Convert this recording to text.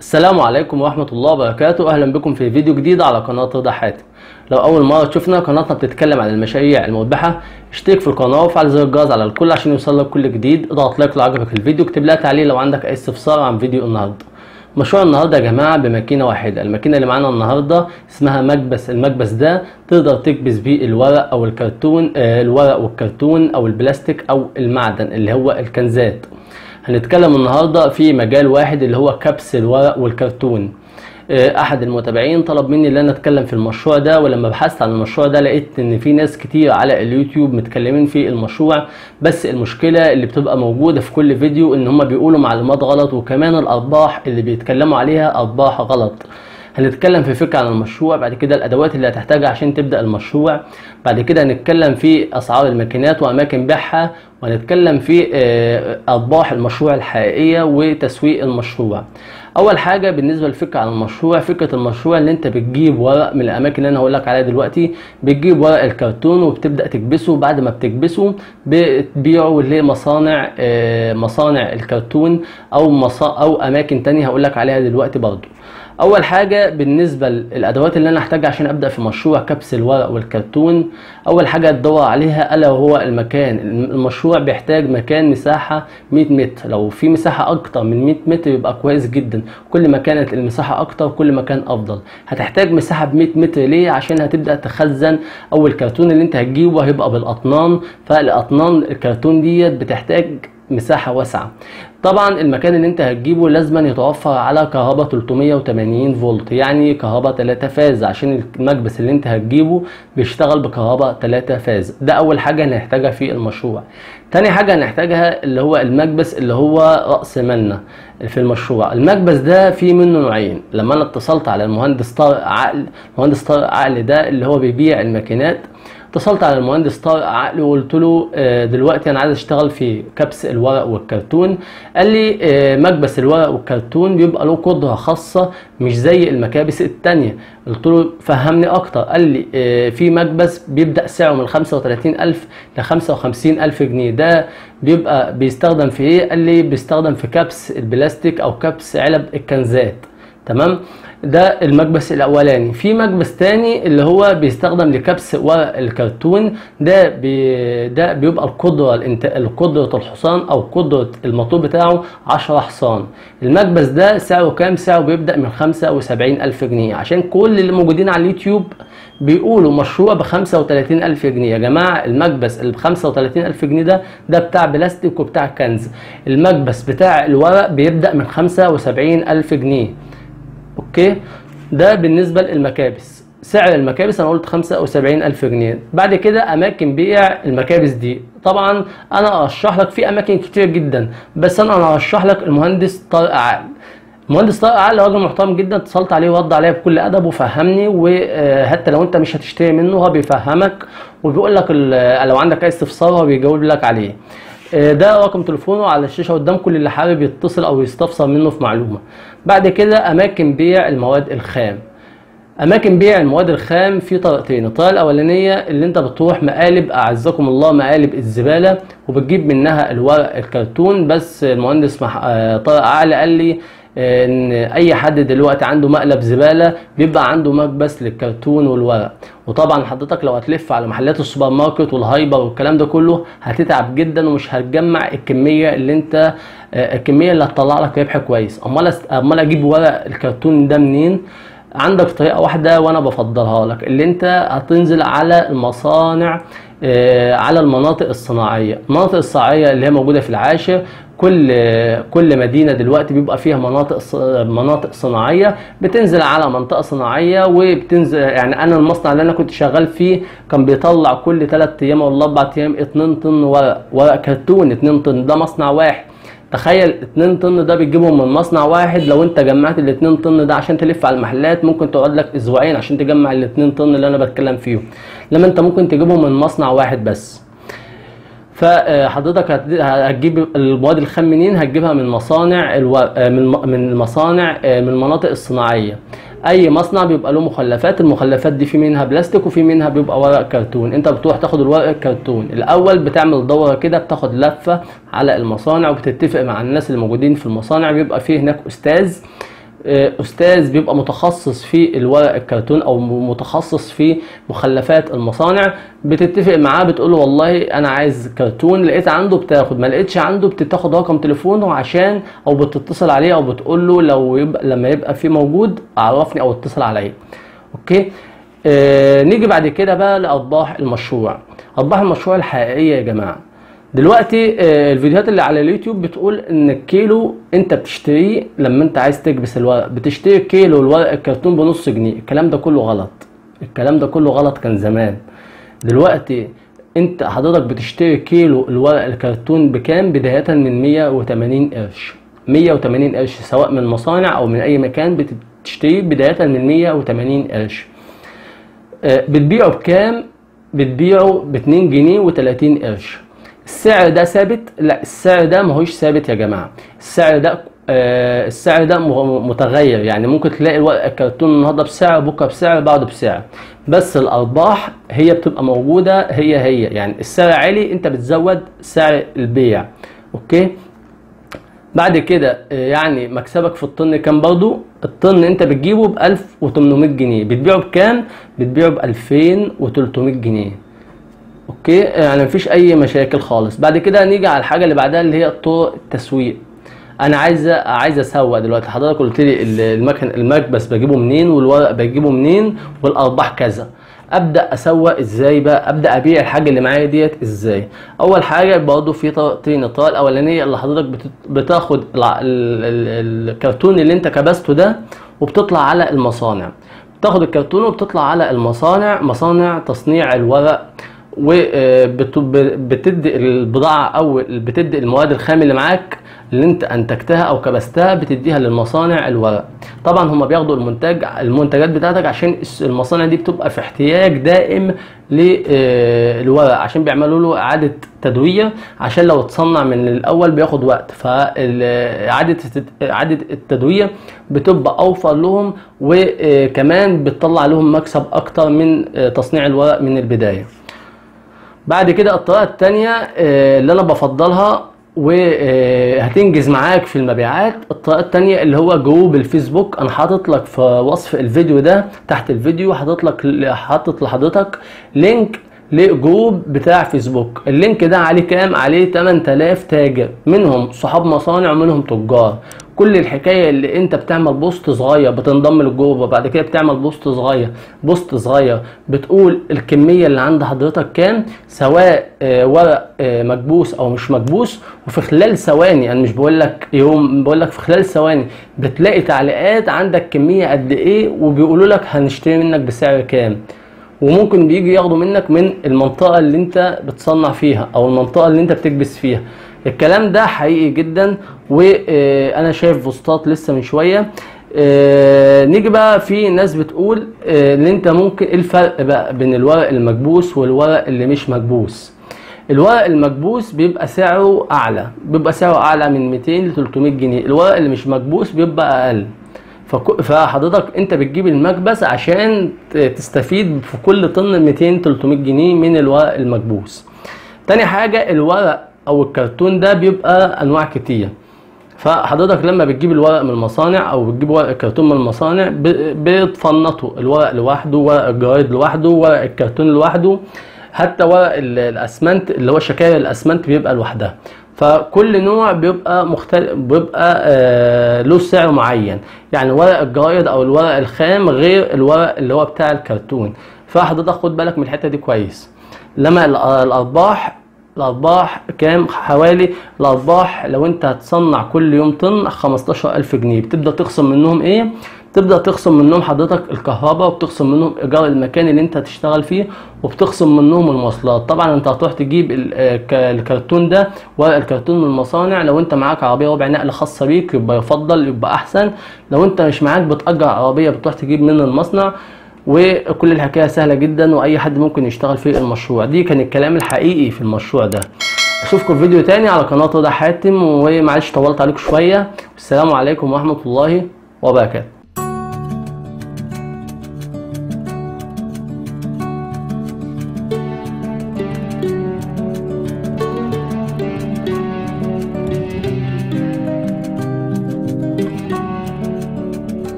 السلام عليكم ورحمة الله وبركاته أهلا بكم في فيديو جديد على قناة رضا حاتم لو أول مرة تشوفنا قناتنا بتتكلم عن المشاريع المربحة اشترك في القناة وفعل زر الجرس على الكل عشان يوصلك كل جديد اضغط لايك لو عجبك الفيديو اكتب لها تعليق لو عندك أي استفسار عن فيديو النهاردة مشروع النهارده يا جماعه بماكينه واحده الماكينه اللي معانا النهارده اسمها مكبس المكبس ده تقدر تكبس بيه الورق او الكرتون آه الورق والكرتون او البلاستيك او المعدن اللي هو الكنزات هنتكلم النهارده في مجال واحد اللي هو كبس الورق والكرتون احد المتابعين طلب مني ان انا اتكلم في المشروع ده ولما بحثت عن المشروع ده لقيت ان في ناس كتير على اليوتيوب متكلمين في المشروع بس المشكله اللي بتبقى موجوده في كل فيديو ان هم بيقولوا معلومات غلط وكمان الارباح اللي بيتكلموا عليها ارباح غلط هنتكلم في فكره عن المشروع بعد كده الادوات اللي هتحتاجها عشان تبدا المشروع بعد كده هنتكلم في اسعار الماكينات واماكن بيعها وهنتكلم في ارباح المشروع الحقيقيه وتسويق المشروع اول حاجه بالنسبه للفكره عن المشروع فكره المشروع اللي انت بتجيب ورق من الاماكن اللي انا هقول لك عليها دلوقتي بتجيب ورق الكرتون وبتبدا تكبسه بعد ما بتكبسه بتبيعه لمصانع مصانع الكرتون او مصا او اماكن تانية هقول لك عليها دلوقتي برضو اول حاجه بالنسبه للادوات اللي انا احتاجها عشان ابدا في مشروع كبس الورق والكرتون اول حاجه تدور عليها الا وهو المكان المشروع بيحتاج مكان مساحه 100 متر لو في مساحه اكتر من 100 متر يبقى كويس جدا كل ما كانت المساحه اكتر كل ما كان افضل هتحتاج مساحه ب 100 متر ليه عشان هتبدا تخزن او الكرتون اللي انت هتجيبه هيبقى بالاطنان فالاطنان الكرتون ديت بتحتاج مساحة واسعة طبعا المكان اللي انت هتجيبه لازم يتوفر على كهرباء 380 فولت يعني كهرباء 3 فاز عشان المكبس اللي انت هتجيبه بيشتغل بكهرباء 3 فاز ده اول حاجة هنحتاجها في المشروع تاني حاجة هنحتاجها اللي هو المكبس اللي هو رأس مالنا في المشروع المكبس ده فيه منه نوعين لما انا اتصلت على المهندس طارق عقل المهندس طارق عقل ده اللي هو بيبيع الماكينات اتصلت على المهندس طارق عقل وقلت له دلوقتي انا عايز اشتغل في كبس الورق والكرتون قال لي مكبس الورق والكرتون بيبقى له قدره خاصه مش زي المكابس التانية قلت له فهمني اكتر قال لي في مكبس بيبدا سعره من 35000 ل 55000 جنيه ده بيبقى بيستخدم في ايه قال لي بيستخدم في كبس البلاستيك او كبس علب الكنزات تمام ده المكبس الاولاني في مكبس تاني اللي هو بيستخدم لكبس ورق الكرتون ده بي ده بيبقى القدره القدره الحصان او قدره الموتور بتاعه 10 حصان المكبس ده سعره كام سعره بيبدا من 75 الف جنيه عشان كل اللي موجودين على اليوتيوب بيقولوا مشروع ب 35 الف جنيه يا جماعه المكبس اللي ب 35 الف جنيه ده ده بتاع بلاستيك وبتاع كنز المكبس بتاع الورق بيبدا من 75 الف جنيه اوكي ده بالنسبه للمكابس سعر المكابس انا قلت 75 الف جنيه بعد كده اماكن بيع المكابس دي طبعا انا ارشح لك في اماكن كتير جدا بس انا انا ارشح لك المهندس طارق عقل المهندس طارق عقل راجل محترم جدا اتصلت عليه ورد عليا بكل ادب وفهمني وحتى لو انت مش هتشتري منه هو بيفهمك وبيقول لك لو عندك اي استفسار هو بيجاوب لك عليه ده رقم تليفونه على الشاشه قدامكم اللي حابب يتصل او يستفسر منه في معلومه بعد كده اماكن بيع المواد الخام اماكن بيع المواد الخام في طريقتين الطريقه الاولانيه اللي انت بتروح مقالب اعزكم الله مقالب الزباله وبتجيب منها الورق الكرتون بس المهندس مح... طارق عقل قال لي ان اي حد دلوقتي عنده مقلب زباله بيبقى عنده مكبس للكرتون والورق وطبعا حضرتك لو هتلف على محلات السوبر ماركت والهايبر والكلام ده كله هتتعب جدا ومش هتجمع الكميه اللي انت الكميه اللي هتطلع لك ربح كويس امال امال اجيب ورق الكرتون ده منين عندك طريقه واحده وانا بفضلها لك اللي انت هتنزل على المصانع على المناطق الصناعيه المناطق الصناعيه اللي هي موجوده في العاشر كل كل مدينه دلوقتي بيبقى فيها مناطق مناطق صناعيه بتنزل على منطقه صناعيه وبتنزل يعني انا المصنع اللي انا كنت شغال فيه كان بيطلع كل 3 ايام ولا 4 ايام 2 طن ورق ورق كرتون 2 طن ده مصنع واحد تخيل 2 طن ده بتجيبهم من مصنع واحد لو انت جمعت ال 2 طن ده عشان تلف على المحلات ممكن تقعد لك اسبوعين عشان تجمع ال 2 طن اللي انا بتكلم فيهم لما انت ممكن تجيبهم من مصنع واحد بس فحضرتك هتجيب المواد الخام منين هتجيبها من مصانع الو... من من المصانع من المناطق الصناعيه اي مصنع بيبقى له مخلفات المخلفات دي في منها بلاستيك وفي منها بيبقى ورق كرتون انت بتروح تاخد الورق الكرتون الاول بتعمل دوره كده بتاخد لفه على المصانع وبتتفق مع الناس اللي موجودين في المصانع بيبقى فيه هناك استاذ آه، استاذ بيبقى متخصص في الورق الكرتون او م- متخصص في مخلفات المصانع بتتفق معاه بتقول له والله انا عايز كرتون لقيت عنده بتاخد ما لقيتش عنده بتاخد رقم تليفونه عشان او بتتصل عليه او بتقول له لو يبقى لما يبقى في موجود عرفني او اتصل عليا اوكي آه نيجي بعد كده بقى لارباح المشروع ارباح المشروع الحقيقيه يا جماعه دلوقتي آه، الفيديوهات اللي على اليوتيوب بتقول ان الكيلو انت بتشتريه لما انت عايز تكبس الورق بتشتري كيلو الورق الكرتون بنص جنيه الكلام ده كله غلط الكلام ده كله غلط كان زمان دلوقتي انت حضرتك بتشتري كيلو الورق الكرتون بكام بداية من 180 قرش 180 قرش سواء من مصانع او من اي مكان بتشتريه بداية من 180 قرش آه، بتبيعه بكام بتبيعه ب 2 جنيه و30 قرش السعر ده ثابت لا السعر ده ماهوش ثابت يا جماعه السعر ده آه، السعر ده م- متغير يعني ممكن تلاقي الورق الكرتون النهارده بسعر بكره بسعر بعده بسعر بس الارباح هي بتبقى موجوده هي هي يعني السعر عالي انت بتزود سعر البيع اوكي بعد كده آه، يعني مكسبك في الطن كام برضو الطن انت بتجيبه ب 1800 جنيه بتبيعه بكام بتبيعه ب 2300 جنيه اوكي يعني مفيش اي مشاكل خالص بعد كده نيجي على الحاجه اللي بعدها اللي هي طرق التسويق انا عايز عايز اسوق دلوقتي حضرتك قلت لي ال- المكن المكبس بجيبه منين والورق بجيبه منين والارباح كذا ابدا اسوق ازاي بقى ابدا ابيع الحاجه اللي معايا ديت ازاي اول حاجه برضه في طريقتين الطريقه الاولانيه اللي حضرتك بت- بتاخد الع- ال- ال- الكرتون اللي انت كبسته ده وبتطلع على المصانع بتاخد الكرتون وبتطلع على المصانع مصانع تصنيع الورق وبتدي البضاعة أو بتدي المواد الخام اللي معاك اللي انت انتجتها او كبستها بتديها للمصانع الورق طبعا هم بياخدوا المنتج المنتجات بتاعتك عشان الس- المصانع دي بتبقى في احتياج دائم للورق عشان بيعملوا له اعاده تدويه عشان لو اتصنع من الاول بياخد وقت فاعاده اعاده التدويه بتبقى اوفر لهم وكمان بتطلع لهم مكسب اكتر من آه، تصنيع الورق من البدايه بعد كده الطريقه الثانيه اللي انا بفضلها وهتنجز معاك في المبيعات الطريقه الثانيه اللي هو جروب الفيسبوك انا حاطط لك في وصف الفيديو ده تحت الفيديو حاطط لك حاطط لحضرتك لينك لجروب بتاع فيسبوك اللينك ده عليه كام عليه 8000 تاجر منهم صحاب مصانع ومنهم تجار كل الحكايه اللي انت بتعمل بوست صغير بتنضم للجروب وبعد كده بتعمل بوست صغير بوست صغير بتقول الكميه اللي عند حضرتك كام سواء آه، ورق آه، مكبوس او مش مكبوس وفي خلال ثواني انا مش بقول لك يوم بقول لك في خلال ثواني بتلاقي تعليقات عندك كميه قد ايه وبيقولوا لك هنشتري منك بسعر كام وممكن بيجي ياخدوا منك من المنطقة اللي انت بتصنع فيها او المنطقة اللي انت بتكبس فيها الكلام ده حقيقي جدا وانا شايف بوستات لسه من شوية آه، نيجي بقى في ناس بتقول آه، ان انت ممكن ايه الفرق بقى بين الورق المكبوس والورق اللي مش مكبوس الورق المكبوس بيبقى سعره اعلى بيبقى سعره اعلى من 200 ل 300 جنيه الورق اللي مش مكبوس بيبقى اقل فك- فحضرتك انت بتجيب المكبس عشان ت- تستفيد في كل طن 200 300 جنيه من الورق المكبوس تاني حاجة الورق او الكرتون ده بيبقى انواع كتير فحضرتك لما بتجيب الورق من المصانع او بتجيب ورق الكرتون من المصانع ب- بتفنطوا الورق لوحده ورق الجرايد لوحده ورق الكرتون لوحده حتى ورق ال- الاسمنت اللي هو شكاير الاسمنت بيبقى لوحدها فكل نوع بيبقى مختلف بيبقى آه له سعر معين يعني ورق الجرايد او الورق الخام غير الورق اللي هو بتاع الكرتون فحضرتك خد بالك من الحته دي كويس لما ال- الارباح الارباح كام حوالي الارباح لو انت هتصنع كل يوم طن 15000 جنيه بتبدا تخصم منهم ايه تبدا تخصم منهم حضرتك الكهرباء وبتخصم منهم ايجار المكان اللي انت هتشتغل فيه وبتخصم منهم المواصلات طبعا انت هتروح تجيب ال- آه، ك- الكرتون ده ورق الكرتون من المصانع لو انت معاك عربيه ربع نقل خاصه بيك يبقى يفضل يبقى احسن لو انت مش معاك بتأجر عربيه بتروح تجيب من المصنع وكل الحكايه سهله جدا واي حد ممكن يشتغل في المشروع دي كان الكلام الحقيقي في المشروع ده اشوفكم في فيديو تاني على قناه رضا حاتم ومعلش طولت عليكم شويه والسلام عليكم ورحمه الله وبركاته